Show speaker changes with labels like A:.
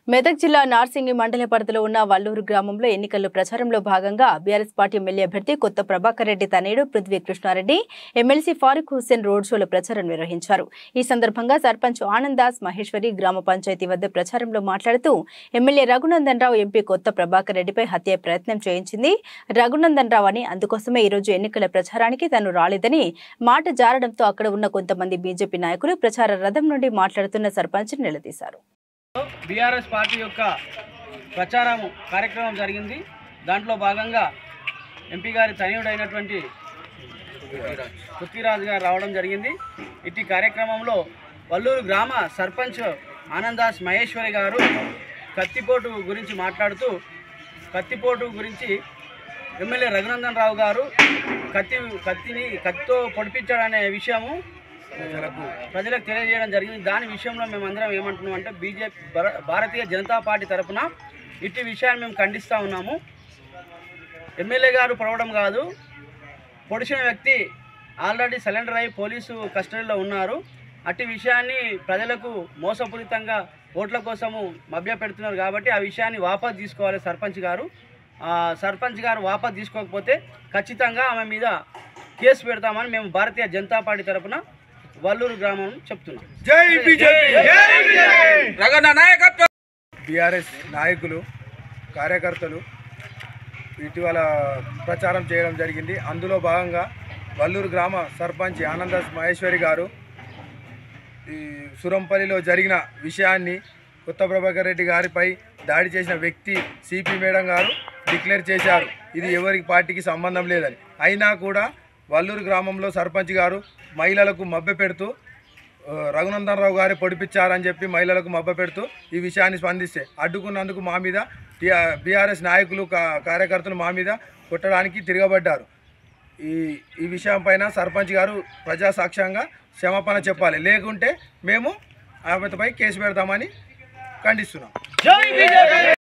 A: మెదక్ జిల్లా నార్సింగి మండల పరిధిలో ఉన్న వల్లూరు గ్రామంలో ఎన్నికల్లో ప్రచారంలో భాగంగా బీఆర్ఎస్ పార్టీ ఎమ్మెల్యే అభ్యర్థి కొత్త ప్రభాకర్ రెడ్డి తనయుడు పృథ్వీ కృష్ణారెడ్డి ఎమ్మెల్సీ ఫారూక్ హుస్సేన్ రోడ్ షోలో ప్రచారం నిర్వహించారు ఈ సందర్భంగా సర్పంచ్ ఆనంద్ దాస్ మహేశ్వరి గ్రామ పంచాయతీ వద్ద ప్రచారంలో మాట్లాడుతూ ఎమ్మెల్యే రఘునందన్ రావు ఎంపీ కొత్త ప్రభాకర్ రెడ్డిపై హత్య ప్రయత్నం చేయించింది రఘునందన్ రావు అని అందుకోసమే ఈ రోజు ఎన్నికల ప్రచారానికి తాను రాలేదని మాట జారడంతో అక్కడ ఉన్న కొంతమంది బీజేపీ నాయకులు ప్రచార రథం నుండి మాట్లాడుతున్న సర్పంచ్ నిలదీశారు
B: బీఆర్ఎస్ పార్టీ యొక్క ప్రచారం కార్యక్రమం జరిగింది దాంట్లో భాగంగా ఎంపీ గారి తనయుడైనటువంటి పృథ్వీరాజు గారు రావడం జరిగింది ఇట్టి కార్యక్రమంలో వల్లూరు గ్రామ సర్పంచ్ ఆనందాస్ మహేశ్వరి గారు కత్తిపోటు గురించి మాట్లాడుతూ కత్తిపోటు గురించి ఎమ్మెల్యే రఘునందన్ రావు గారు కత్తి కత్తిని కత్తితో పొడిపించాడనే విషయము ప్రజలకు తెలియజేయడం జరిగింది దాని విషయంలో మేమందరం ఏమంటున్నాం అంటే బీజేపీ భారతీయ జనతా పార్టీ తరఫున ఇట్టి విషయాన్ని మేము ఖండిస్తూ ఉన్నాము ఎమ్మెల్యే గారు పడవడం కాదు పొడిచిన వ్యక్తి ఆల్రెడీ సరెండర్ అయి పోలీసు కస్టడీలో ఉన్నారు అట్టి విషయాన్ని ప్రజలకు మోసపూరితంగా ఓట్ల కోసము మభ్య పెడుతున్నారు కాబట్టి ఆ విషయాన్ని వాపస్ తీసుకోవాలి సర్పంచ్ గారు ఆ సర్పంచ్ గారు వాపస్ తీసుకోకపోతే ఖచ్చితంగా ఆమె మీద కేసు పెడతామని మేము భారతీయ జనతా పార్టీ తరఫున వల్లూరు గ్రామం చెప్తున్నాం
C: జై బీజేపీ బీఆర్ఎస్ నాయకులు కార్యకర్తలు ఇటీవల ప్రచారం చేయడం జరిగింది అందులో భాగంగా వల్లూరు గ్రామ సర్పంచ్ ఆనందాస్ మహేశ్వరి గారు ఈ సురంపల్లిలో జరిగిన విషయాన్ని కొత్త ప్రభాకర్ రెడ్డి గారిపై దాడి చేసిన వ్యక్తి సిపి మేడం గారు డిక్లేర్ చేశారు ఇది ఎవరికి పార్టీకి సంబంధం లేదని అయినా కూడా వల్లూరు గ్రామంలో సర్పంచ్ గారు మహిళలకు మభ్య పెడుతూ ఆ, రఘునందన్ రావు గారే పొడిపించారని చెప్పి మహిళలకు మభ్య పెడుతూ ఈ విషయాన్ని స్పందిస్తే అడ్డుకున్నందుకు మా మీద బీఆర్ఎస్ నాయకులు కా- కార్యకర్తలు మా మీద కొట్టడానికి తిరగబడ్డారు ఈ ఈ విషయం పైన సర్పంచ్ గారు ప్రజాసాక్ష్యంగా క్షమాపణ చెప్పాలి లేకుంటే మేము ఆమెపై కేసు పెడతామని ఖండిస్తున్నాం